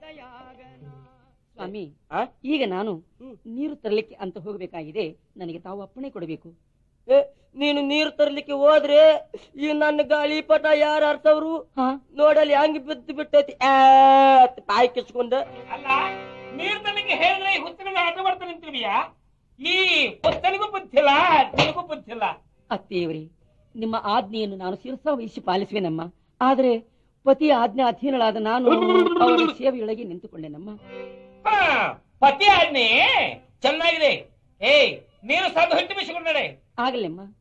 ಸ್ವಾಮಿ ಆ? ಈಗ ನಾನು ಹ್ಮ್. ನೀರು ತರಲಿಕ್ಕೆ ಅಂತ ಹೋಗಬೇಕಾಗಿದೆ ನನಗೆ ತಾವು ಅಪ್ಪಣೆ ಕೊಡಬೇಕು ಏ, ನೀನು ನೀರು ತರ್ಲಿಕ್ಕೆ ಹೋದ್ರೆ ಈ ನನ್ನ ಗಾಳಿಪಟ ಯಾರು ಅರ್ಸವ್ರು ಹಾ ನೋಡಲ್ಲಿ ಹೆಂಗ್ ಬಿದ್ದು ಬಿಟ್ಟೈತಿ ಆ, ಅಂತ ಬಾಯಿ ಕಿಸ್ಕೊಂಡ ಅಲ್ಲ ನೀರ್ ತನಗೆ ಹೇಳಿದ್ರೆ ಈ ಹುತ್ತನಿಗೆ ಅಡ್ಡ ಬರ್ತಾನೆ ನಿಂತಿರ್ತೀಯ ಈ ಹುತ್ತನಿಗೂ ಬುದ್ಧಿಲ್ಲ ನಿನಗೂ ಬುದ್ಧಿಲ್ಲ ಅತ್ತೆಯವರೇ ನಿಮ್ಮ ಆಜ್ಞೆಯನ್ನು ನಾನು ಶಿರಸಾ ವಹಿಸಿ ಪಾಲಿಸುವೆನಮ್ಮ ಆದರೆ ಪತಿಯ ಆಜ್ಞೆ ಅಧೀನಳಾದ ನಾನು ಅವರ ಸೇವೆಯೊಳಗೆ ನಿಂತುಕೊಂಡೆನಮ್ಮ ಹಾ ಪತಿ ಆಜ್ಞೆ ಚೆನ್ನಾಗಿದೆ ಏಯ್ ನೀನು ಸಾಧು ಹಿಟ್ಟು ಬಿಸಿಕೊಂಡಡೆ ಆಗಲೆಮ್ಮ